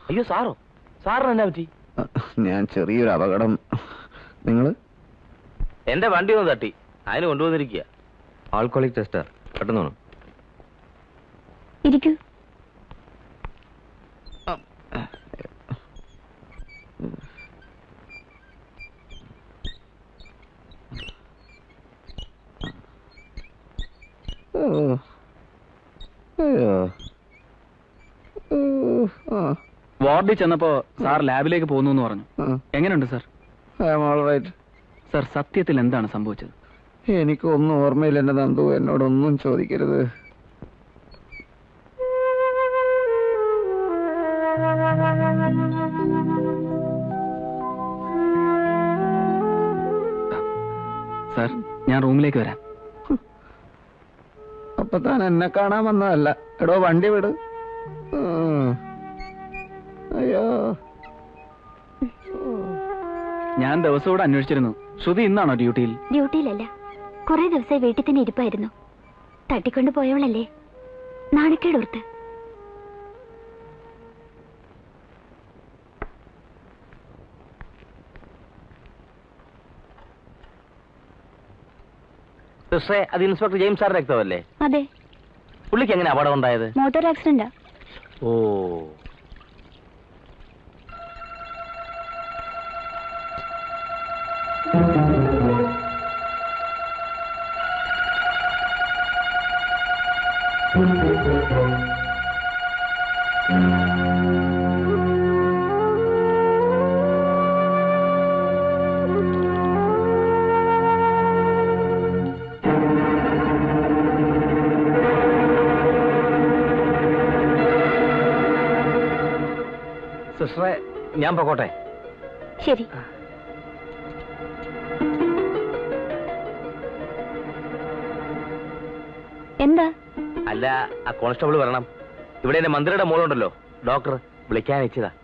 അയ്യോ സാറോ സാറിന് എന്നാ പറ്റി ഞാൻ ചെറിയൊരു അപകടം നിങ്ങൾ എന്റെ വണ്ടി ഒന്ന് തട്ടി അതിന് കൊണ്ടുവന്നിരിക്കുക ആൾക്കോളിക് ടെസ്റ്റർ പെട്ടെന്ന് വേണം ഇരിക്കൂ വാർഡിൽ ചെന്നപ്പോ സാർ ലാബിലേക്ക് പോകുന്നു എന്ന് പറഞ്ഞു എങ്ങനെയുണ്ട് സാർ റൈറ്റ് സാർ സത്യത്തിൽ എന്താണ് സംഭവിച്ചത് എനിക്കൊന്നും ഓർമ്മയില്ല എന്റെ നന്ദു എന്നോടൊന്നും ചോദിക്കരുത് സാർ ഞാൻ റൂമിലേക്ക് വരാം അപ്പൊ താൻ എന്നെ കാണാൻ വന്നതല്ല എടോ വണ്ടി വിട് ഉം. അയ്യോ ഞാൻ ദിവസവും അന്വേഷിച്ചിരുന്നു ശ്രുതി ഇന്നാണോ ഡ്യൂട്ടിയിൽ ഡ്യൂട്ടിയിലല്ല കുറെ ദിവസമായി വീട്ടിൽ തന്നെ ഇരിപ്പായിരുന്നു തട്ടിക്കൊണ്ട് പോയവളല്ലേ നാണക്കേടോർത്ത് സിസ്റ്ററെ അത് ഇൻസ്പെക്ടർ ജെയിംസ് സാറിന്റെ രക്തമല്ലേ അതെ പുള്ളിക്ക് എങ്ങനെ അപകടം ഉണ്ടായത് മോട്ടോർ ആക്സിഡന്റാ ഓ സിസ്റ്ററെ ഞാൻ പൊക്കോട്ടെ ശരി എന്താ അല്ല ആ കോൺസ്റ്റബിൾ വരണം ഇവിടെ എന്റെ മന്ത്രിയുടെ മോളുണ്ടല്ലോ ഡോക്ടർ വിളിക്കാൻ അയച്ചതാ